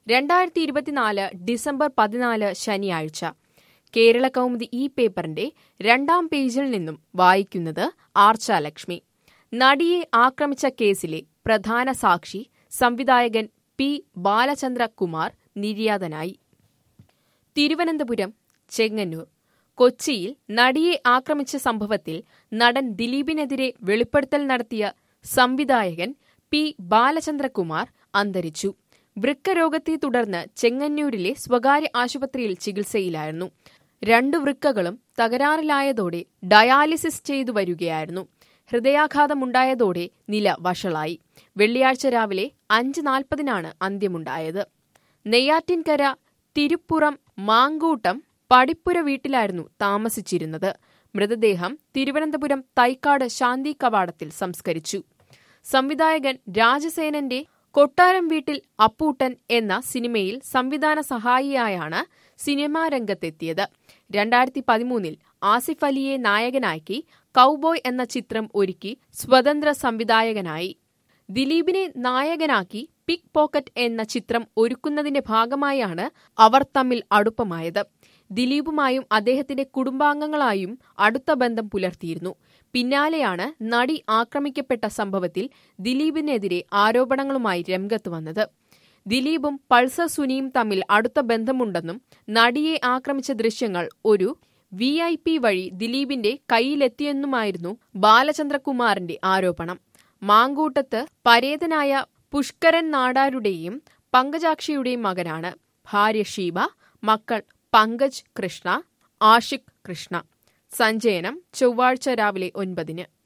രണ്ടായിരത്തി ഇരുപത്തിനാല് ഡിസംബർ പതിനാല് ശനിയാഴ്ച കേരള കൗമുദി ഈ പേപ്പറിന്റെ രണ്ടാം പേജിൽ നിന്നും വായിക്കുന്നത് ആർച്ചാലക്ഷ്മി നടിയെ ആക്രമിച്ച കേസിലെ പ്രധാന സാക്ഷി സംവിധായകൻ പി ബാലചന്ദ്ര കുമാർ നിര്യാതനായി തിരുവനന്തപുരം ചെങ്ങന്നൂർ കൊച്ചിയിൽ നടിയെ ആക്രമിച്ച സംഭവത്തിൽ നടൻ ദിലീപിനെതിരെ വെളിപ്പെടുത്തൽ നടത്തിയ സംവിധായകൻ പി ബാലചന്ദ്രകുമാർ അന്തരിച്ചു വൃക്ക രോഗത്തെ തുടർന്ന് ചെങ്ങന്നൂരിലെ സ്വകാര്യ ആശുപത്രിയിൽ ചികിത്സയിലായിരുന്നു രണ്ടു വൃക്കകളും തകരാറിലായതോടെ ഡയാലിസിസ് ചെയ്തു വരികയായിരുന്നു ഹൃദയാഘാതമുണ്ടായതോടെ നില വഷളായി വെള്ളിയാഴ്ച രാവിലെ അഞ്ച് നാൽപ്പതിനാണ് അന്ത്യമുണ്ടായത് നെയ്യാറ്റിൻകര തിരുപ്പുറം മാങ്കൂട്ടം പടിപ്പുര വീട്ടിലായിരുന്നു താമസിച്ചിരുന്നത് മൃതദേഹം തിരുവനന്തപുരം തൈക്കാട് ശാന്തി കവാടത്തിൽ സംസ്കരിച്ചു സംവിധായകൻ രാജസേനന്റെ കൊട്ടാരം വീട്ടിൽ അപ്പൂട്ടൻ എന്ന സിനിമയിൽ സംവിധാന സഹായിയായാണ് സിനിമാ രംഗത്തെത്തിയത് രണ്ടായിരത്തി പതിമൂന്നിൽ ആസിഫ് അലിയെ നായകനാക്കി കൗബോയ് എന്ന ചിത്രം ഒരുക്കി സ്വതന്ത്ര സംവിധായകനായി ദിലീപിനെ നായകനാക്കി പിക് പോക്കറ്റ് എന്ന ചിത്രം ഒരുക്കുന്നതിന്റെ ഭാഗമായാണ് അവർ തമ്മിൽ അടുപ്പമായത് ദിലീപുമായും അദ്ദേഹത്തിന്റെ കുടുംബാംഗങ്ങളായും അടുത്ത ബന്ധം പുലർത്തിയിരുന്നു പിന്നാലെയാണ് നടി ആക്രമിക്കപ്പെട്ട സംഭവത്തിൽ ദിലീപിനെതിരെ ആരോപണങ്ങളുമായി രംഗത്ത് വന്നത് ദിലീപും പൾസർ സുനിയും തമ്മിൽ അടുത്ത ബന്ധമുണ്ടെന്നും നടിയെ ആക്രമിച്ച ദൃശ്യങ്ങൾ ഒരു വി ഐ പി വഴി ദിലീപിന്റെ കയ്യിലെത്തിയെന്നുമായിരുന്നു ബാലചന്ദ്രകുമാറിന്റെ ആരോപണം മാങ്കൂട്ടത്ത് പരേതനായ പുഷ്കരൻ നാടാരുടെയും പങ്കജാക്ഷിയുടെയും മകനാണ് ഭാര്യ ഷീബ മക്കൾ പങ്കജ് കൃഷ്ണ ആഷിഖ് കൃഷ്ണ സഞ്ചയനം ചൊവ്വാഴ്ച രാവിലെ ഒൻപതിന്